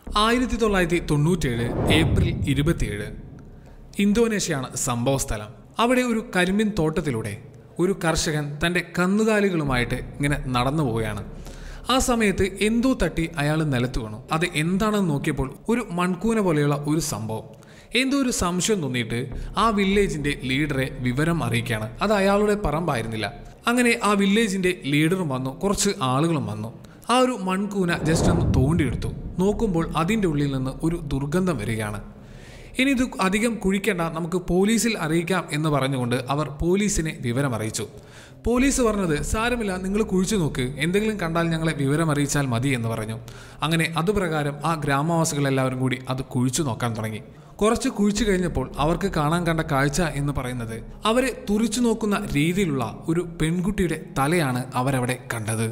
ആയിരത്തി തൊള്ളായിരത്തി തൊണ്ണൂറ്റേഴ് ഏപ്രിൽ ഇരുപത്തിയേഴ് ഇന്തോനേഷ്യയാണ് സംഭവ സ്ഥലം അവിടെ ഒരു കരിമ്പിൻ തോട്ടത്തിലൂടെ ഒരു കർഷകൻ തൻ്റെ കന്നുകാലികളുമായിട്ട് ഇങ്ങനെ നടന്നു പോവുകയാണ് ആ സമയത്ത് എന്തോ തട്ടി അയാൾ നിലത്ത് വീണു അത് എന്താണെന്ന് നോക്കിയപ്പോൾ ഒരു മൺകൂന പോലെയുള്ള ഒരു സംഭവം എന്തോ ഒരു സംശയം തോന്നിയിട്ട് ആ വില്ലേജിന്റെ ലീഡറെ വിവരം അറിയിക്കുകയാണ് അത് അയാളുടെ പറമ്പായിരുന്നില്ല അങ്ങനെ ആ വില്ലേജിന്റെ ലീഡറും വന്നു കുറച്ച് ആളുകളും വന്നു ആ ഒരു മൺകൂന ജസ്റ്റ് ഒന്ന് തോണ്ടിയെടുത്തു നോക്കുമ്പോൾ അതിൻ്റെ ഉള്ളിൽ നിന്ന് ഒരു ദുർഗന്ധം വരികയാണ് ഇനി ഇത് അധികം കുഴിക്കേണ്ട നമുക്ക് പോലീസിൽ അറിയിക്കാം എന്ന് പറഞ്ഞുകൊണ്ട് അവർ പോലീസിനെ വിവരം അറിയിച്ചു പോലീസ് പറഞ്ഞത് സാരമില്ല നിങ്ങൾ കുഴിച്ചു നോക്ക് എന്തെങ്കിലും കണ്ടാൽ ഞങ്ങളെ വിവരം അറിയിച്ചാൽ മതി എന്ന് പറഞ്ഞു അങ്ങനെ അതുപ്രകാരം ആ ഗ്രാമവാസികളെല്ലാവരും കൂടി അത് കുഴിച്ചു നോക്കാൻ തുടങ്ങി കുറച്ച് കുഴിച്ചു കഴിഞ്ഞപ്പോൾ അവർക്ക് കാണാൻ കണ്ട കാഴ്ച എന്ന് പറയുന്നത് അവരെ തുറിച്ചു നോക്കുന്ന രീതിയിലുള്ള ഒരു പെൺകുട്ടിയുടെ തലയാണ് അവരവിടെ കണ്ടത്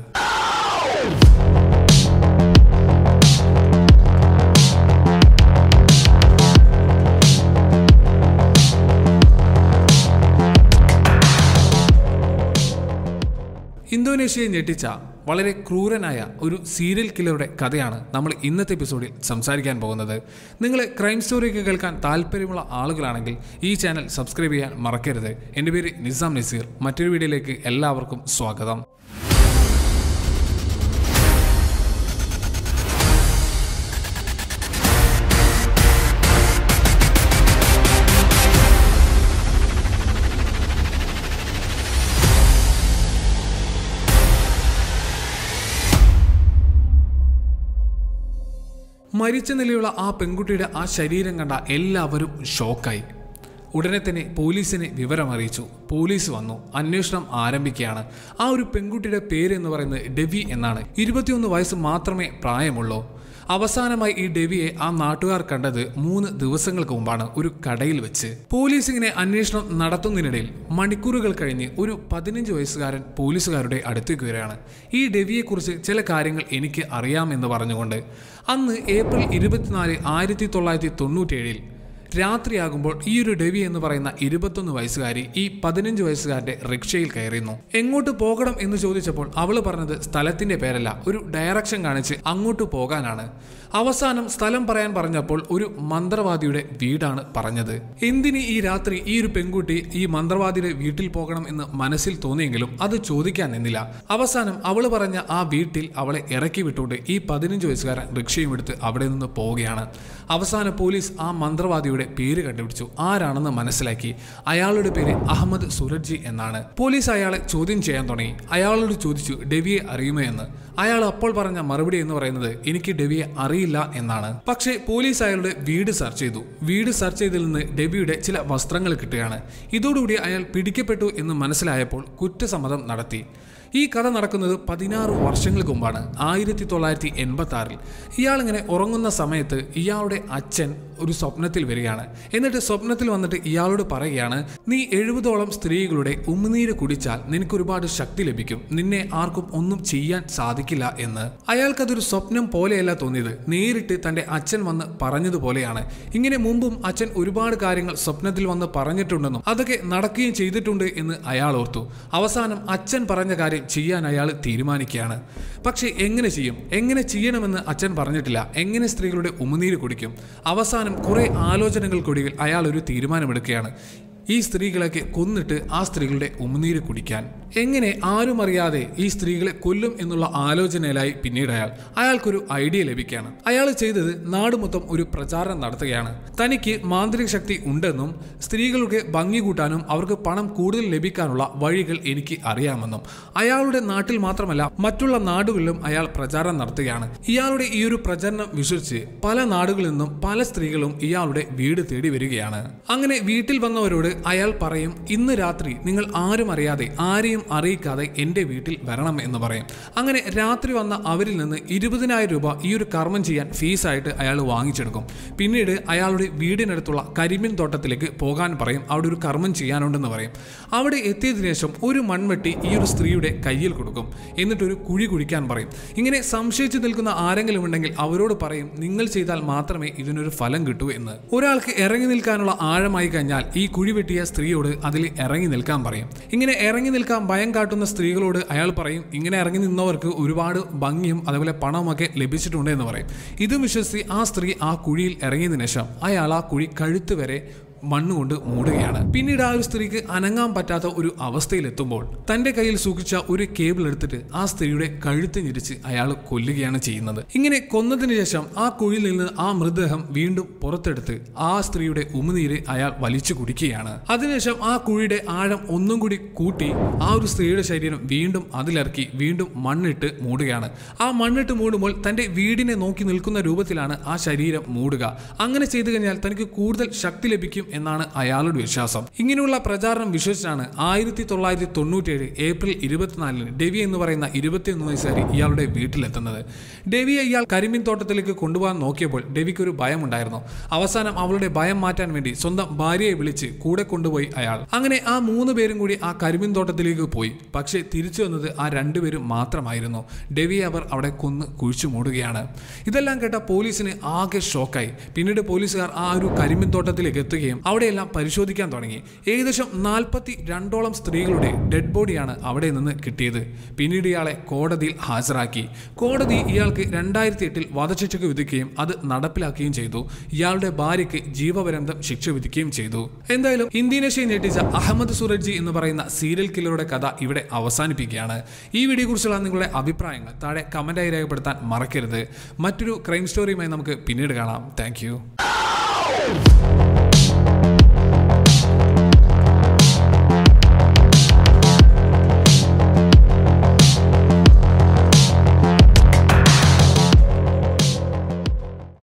ഇന്തോനേഷ്യയെ ഞെട്ടിച്ച വളരെ ക്രൂരനായ ഒരു സീരിയൽ കില്ലറുടെ കഥയാണ് നമ്മൾ ഇന്നത്തെ എപ്പിസോഡിൽ സംസാരിക്കാൻ പോകുന്നത് നിങ്ങൾ ക്രൈം സ്റ്റോറിയൊക്കെ കേൾക്കാൻ താല്പര്യമുള്ള ആളുകളാണെങ്കിൽ ഈ ചാനൽ സബ്സ്ക്രൈബ് ചെയ്യാൻ മറക്കരുത് എൻ്റെ പേര് നിസാം നസീർ മറ്റൊരു വീഡിയോയിലേക്ക് എല്ലാവർക്കും സ്വാഗതം മരിച്ച നിലയുള്ള ആ പെൺകുട്ടിയുടെ ആ ശരീരം കണ്ട എല്ലാവരും ഷോക്കായി ഉടനെ തന്നെ പോലീസിനെ വിവരം അറിയിച്ചു പോലീസ് വന്നു അന്വേഷണം ആരംഭിക്കുകയാണ് ആ ഒരു പെൺകുട്ടിയുടെ പേര് എന്ന് പറയുന്നത് ഡെവി എന്നാണ് ഇരുപത്തിയൊന്ന് വയസ്സ് മാത്രമേ പ്രായമുള്ളൂ അവസാനമായി ഈ ഡെവിയെ ആ നാട്ടുകാർ കണ്ടത് മൂന്ന് ദിവസങ്ങൾക്ക് മുമ്പാണ് ഒരു കടയിൽ വെച്ച് പോലീസ് ഇങ്ങനെ അന്വേഷണം നടത്തുന്നതിനിടയിൽ മണിക്കൂറുകൾ കഴിഞ്ഞ് ഒരു പതിനഞ്ച് വയസ്സുകാരൻ പോലീസുകാരുടെ അടുത്തേക്ക് വരികയാണ് ഈ ഡെവിയെക്കുറിച്ച് ചില കാര്യങ്ങൾ എനിക്ക് അറിയാമെന്ന് പറഞ്ഞുകൊണ്ട് അന്ന് ഏപ്രിൽ ഇരുപത്തിനാല് ആയിരത്തി തൊള്ളായിരത്തി തൊണ്ണൂറ്റേഴിൽ രാത്രിയാകുമ്പോൾ ഈ ഒരു ഡെവി എന്ന് പറയുന്ന ഇരുപത്തൊന്ന് വയസ്സുകാരി ഈ പതിനഞ്ച് വയസ്സുകാരന്റെ റിക്ഷയിൽ കയറിയുന്നു എങ്ങോട്ട് പോകണം എന്ന് ചോദിച്ചപ്പോൾ അവള് പറഞ്ഞത് സ്ഥലത്തിന്റെ പേരല്ല ഒരു ഡയറക്ഷൻ കാണിച്ച് അങ്ങോട്ട് പോകാനാണ് അവസാനം സ്ഥലം പറയാൻ പറഞ്ഞപ്പോൾ ഒരു മന്ത്രവാദിയുടെ വീടാണ് പറഞ്ഞത് എന്തിന് ഈ രാത്രി ഈ ഒരു പെൺകുട്ടി ഈ മന്ത്രവാദിയുടെ വീട്ടിൽ പോകണം എന്ന് മനസ്സിൽ തോന്നിയെങ്കിലും അത് ചോദിക്കാൻ നിന്നില്ല അവസാനം അവള് പറഞ്ഞ ആ വീട്ടിൽ അവളെ ഇറക്കി വിട്ടുകൊണ്ട് ഈ പതിനഞ്ച് വയസ്സുകാരൻ റിക്ഷയും എടുത്ത് അവിടെ നിന്ന് പോവുകയാണ് അവസാന പോലീസ് ആ മന്ത്രവാദിയുടെ പേര് കണ്ടുപിടിച്ചു ആരാണെന്ന് മനസ്സിലാക്കി അയാളുടെ പേര് അഹമ്മദ് സുരജ്ജി എന്നാണ് പോലീസ് അയാളെ ചോദ്യം ചെയ്യാൻ തുടങ്ങി അയാളോട് ചോദിച്ചു ഡെവിയെ അറിയുമോ എന്ന് അയാൾ അപ്പോൾ പറഞ്ഞ മറുപടി എന്ന് പറയുന്നത് എനിക്ക് ഡെവിയെ അറിയില്ല എന്നാണ് പക്ഷേ പോലീസ് അയാളുടെ വീട് സെർച്ച് ചെയ്തു വീട് സെർച്ച് ചെയ്തതിൽ നിന്ന് ഡെബിയുടെ ചില വസ്ത്രങ്ങൾ കിട്ടുകയാണ് ഇതോടുകൂടി അയാൾ പിടിക്കപ്പെട്ടു എന്ന് മനസ്സിലായപ്പോൾ കുറ്റസമ്മതം നടത്തി ഈ കഥ നടക്കുന്നത് പതിനാറ് വർഷങ്ങൾക്ക് മുമ്പാണ് ആയിരത്തി തൊള്ളായിരത്തി എൺപത്തി ആറിൽ ഇയാളിങ്ങനെ ഉറങ്ങുന്ന സമയത്ത് ഇയാളുടെ അച്ഛൻ ഒരു സ്വപ്നത്തിൽ വരികയാണ് എന്നിട്ട് സ്വപ്നത്തിൽ വന്നിട്ട് ഇയാളോട് പറയുകയാണ് നീ എഴുപതോളം സ്ത്രീകളുടെ ഉമിനീര് കുടിച്ചാൽ നിനക്ക് ഒരുപാട് ശക്തി ലഭിക്കും നിന്നെ ആർക്കും ഒന്നും ചെയ്യാൻ സാധിക്കില്ല എന്ന് അയാൾക്കതൊരു സ്വപ്നം പോലെയല്ല തോന്നിയത് നേരിട്ട് തന്റെ അച്ഛൻ വന്ന് പറഞ്ഞതുപോലെയാണ് ഇങ്ങനെ മുമ്പും അച്ഛൻ ഒരുപാട് കാര്യങ്ങൾ സ്വപ്നത്തിൽ വന്ന് പറഞ്ഞിട്ടുണ്ടെന്നും അതൊക്കെ നടക്കുകയും ചെയ്തിട്ടുണ്ട് എന്ന് അയാൾ ഓർത്തു അവസാനം അച്ഛൻ പറഞ്ഞ കാര്യം ചെയ്യാൻ അയാൾ തീരുമാനിക്കുകയാണ് പക്ഷേ എങ്ങനെ ചെയ്യും എങ്ങനെ ചെയ്യണമെന്ന് അച്ഛൻ പറഞ്ഞിട്ടില്ല എങ്ങനെ സ്ത്രീകളുടെ ഉമിനീര് കുടിക്കും അവസാനം കുറെ ആലോചനകൾക്കൊടുവിൽ അയാൾ ഒരു തീരുമാനമെടുക്കുകയാണ് ഈ സ്ത്രീകളൊക്കെ കൊന്നിട്ട് ആ സ്ത്രീകളുടെ ഉമിനീര് കുടിക്കാൻ എങ്ങനെ ആരും അറിയാതെ ഈ സ്ത്രീകളെ കൊല്ലും എന്നുള്ള ആലോചനയിലായി പിന്നീട് അയാൾ അയാൾക്കൊരു ഐഡിയ ലഭിക്കുകയാണ് അയാൾ ചെയ്തത് നാട് മൊത്തം ഒരു പ്രചാരണം നടത്തുകയാണ് തനിക്ക് മാന്ത്രിക ശക്തി ഉണ്ടെന്നും സ്ത്രീകളുടെ ഭംഗി കൂട്ടാനും അവർക്ക് പണം കൂടുതൽ ലഭിക്കാനുള്ള വഴികൾ എനിക്ക് അറിയാമെന്നും അയാളുടെ നാട്ടിൽ മാത്രമല്ല മറ്റുള്ള നാടുകളിലും അയാൾ പ്രചാരണം നടത്തുകയാണ് ഇയാളുടെ ഈ ഒരു പ്രചരണം വിശ്വസിച്ച് പല നാടുകളിൽ നിന്നും പല സ്ത്രീകളും ഇയാളുടെ വീട് തേടി വരികയാണ് അങ്ങനെ വീട്ടിൽ വന്നവരോട് അയാൾ പറയും ഇന്ന് രാത്രി നിങ്ങൾ ആരും അറിയാതെ ആരെയും അറിയിക്കാതെ എൻ്റെ വീട്ടിൽ വരണം എന്ന് പറയും അങ്ങനെ രാത്രി വന്ന അവരിൽ നിന്ന് ഇരുപതിനായിരം രൂപ ഈ ഒരു കർമ്മം ചെയ്യാൻ ഫീസായിട്ട് അയാൾ വാങ്ങിച്ചെടുക്കും പിന്നീട് അയാളുടെ വീടിനടുത്തുള്ള കരിമ്പിൻ തോട്ടത്തിലേക്ക് പോകാൻ പറയും അവിടെ ഒരു കർമ്മം ചെയ്യാനുണ്ടെന്ന് പറയും അവിടെ എത്തിയതിനു ശേഷം ഒരു മൺവെട്ടി ഈ ഒരു സ്ത്രീയുടെ കയ്യിൽ കൊടുക്കും എന്നിട്ടൊരു കുഴി കുഴിക്കാൻ പറയും ഇങ്ങനെ സംശയിച്ചു നിൽക്കുന്ന ആരെങ്കിലും ഉണ്ടെങ്കിൽ അവരോട് പറയും നിങ്ങൾ ചെയ്താൽ മാത്രമേ ഇതിനൊരു ഫലം കിട്ടൂ എന്ന് ഒരാൾക്ക് ഇറങ്ങി നിൽക്കാനുള്ള ആഴമായി കഴിഞ്ഞാൽ ഈ കുഴി വെട്ടി കിട്ടിയ സ്ത്രീയോട് അതിൽ ഇറങ്ങി നിൽക്കാൻ പറയും ഇങ്ങനെ ഇറങ്ങി നിൽക്കാൻ ഭയം കാട്ടുന്ന സ്ത്രീകളോട് അയാൾ പറയും ഇങ്ങനെ ഇറങ്ങി നിന്നവർക്ക് ഒരുപാട് ഭംഗിയും അതേപോലെ പണമൊക്കെ ലഭിച്ചിട്ടുണ്ട് എന്ന് പറയും ഇതും വിശ്വസിച്ച് ആ സ്ത്രീ ആ കുഴിയിൽ ഇറങ്ങിയതിനു ശേഷം അയാൾ ആ കുഴി കഴുത്ത് വരെ മണ്ണുകൊണ്ട് മൂടുകയാണ് പിന്നീട് ആ ഒരു സ്ത്രീക്ക് അനങ്ങാൻ പറ്റാത്ത ഒരു അവസ്ഥയിലെത്തുമ്പോൾ തന്റെ കയ്യിൽ സൂക്ഷിച്ച ഒരു കേബിൾ എടുത്തിട്ട് ആ സ്ത്രീയുടെ കഴുത്ത് ഞെരിച്ച് അയാൾ കൊല്ലുകയാണ് ചെയ്യുന്നത് ഇങ്ങനെ കൊന്നതിന് ശേഷം ആ കുഴിയിൽ നിന്ന് ആ മൃതദേഹം വീണ്ടും പുറത്തെടുത്ത് ആ സ്ത്രീയുടെ ഉമിനീര് അയാൾ വലിച്ചു കുടിക്കുകയാണ് അതിനുശേഷം ആ കുഴിയുടെ ആഴം ഒന്നും കൂടി കൂട്ടി ആ ഒരു സ്ത്രീയുടെ ശരീരം വീണ്ടും അതിലിറക്കി വീണ്ടും മണ്ണിട്ട് മൂടുകയാണ് ആ മണ്ണിട്ട് മൂടുമ്പോൾ തന്റെ വീടിനെ നോക്കി നിൽക്കുന്ന രൂപത്തിലാണ് ആ ശരീരം മൂടുക അങ്ങനെ ചെയ്തു കഴിഞ്ഞാൽ തനിക്ക് കൂടുതൽ ശക്തി ലഭിക്കും എന്നാണ് അയാളുടെ വിശ്വാസം ഇങ്ങനെയുള്ള പ്രചാരണം വിശ്വസിച്ചാണ് ആയിരത്തി തൊള്ളായിരത്തി തൊണ്ണൂറ്റേഴ് ഏപ്രിൽ ഇരുപത്തിനാലിന് ഡെവി എന്ന് പറയുന്ന ഇരുപത്തിയൊന്ന് വയസ്സുകാരി ഇയാളുടെ വീട്ടിലെത്തുന്നത് ഡെവിയെ ഇയാൾ കരിമീൻ തോട്ടത്തിലേക്ക് കൊണ്ടുപോകാൻ നോക്കിയപ്പോൾ ഡെവിക്ക് ഒരു ഭയമുണ്ടായിരുന്നു അവസാനം അവളുടെ ഭയം മാറ്റാൻ വേണ്ടി സ്വന്തം ഭാര്യയെ വിളിച്ച് കൂടെ കൊണ്ടുപോയി അയാൾ അങ്ങനെ ആ മൂന്ന് പേരും കൂടി ആ കരിമീൻ തോട്ടത്തിലേക്ക് പോയി പക്ഷേ തിരിച്ചു വന്നത് ആ രണ്ടുപേരും മാത്രമായിരുന്നു ഡെവിയെ അവർ അവിടെ കൊന്ന് കുഴിച്ചു മൂടുകയാണ് ഇതെല്ലാം കേട്ട പോലീസിന് ആകെ ഷോക്കായി പിന്നീട് പോലീസുകാർ ആ ഒരു കരിമീൻ തോട്ടത്തിലേക്ക് എത്തുകയും അവിടെയെല്ലാം പരിശോധിക്കാൻ തുടങ്ങി ഏകദേശം നാൽപ്പത്തി രണ്ടോളം സ്ത്രീകളുടെ ഡെഡ് ബോഡിയാണ് അവിടെ നിന്ന് കിട്ടിയത് പിന്നീട് ഇയാളെ കോടതിയിൽ ഹാജരാക്കി കോടതി ഇയാൾക്ക് രണ്ടായിരത്തി എട്ടിൽ വധശിക്ഷയ്ക്ക് വിധിക്കുകയും അത് നടപ്പിലാക്കുകയും ചെയ്തു ഇയാളുടെ ഭാര്യയ്ക്ക് ജീവപര്യന്തം ശിക്ഷ വിധിക്കുകയും ചെയ്തു എന്തായാലും ഇന്ത്യനേഷ്യയെ ഞെട്ടിച്ച അഹമ്മദ് സുരജി എന്ന് പറയുന്ന സീരിയൽ കില്ലറുടെ കഥ ഇവിടെ അവസാനിപ്പിക്കുകയാണ് ഈ വീഡിയോയെക്കുറിച്ചുള്ള നിങ്ങളുടെ അഭിപ്രായങ്ങൾ താഴെ കമന്റായി രേഖപ്പെടുത്താൻ മറക്കരുത് മറ്റൊരു ക്രൈം സ്റ്റോറിയുമായി നമുക്ക് പിന്നീട് കാണാം താങ്ക്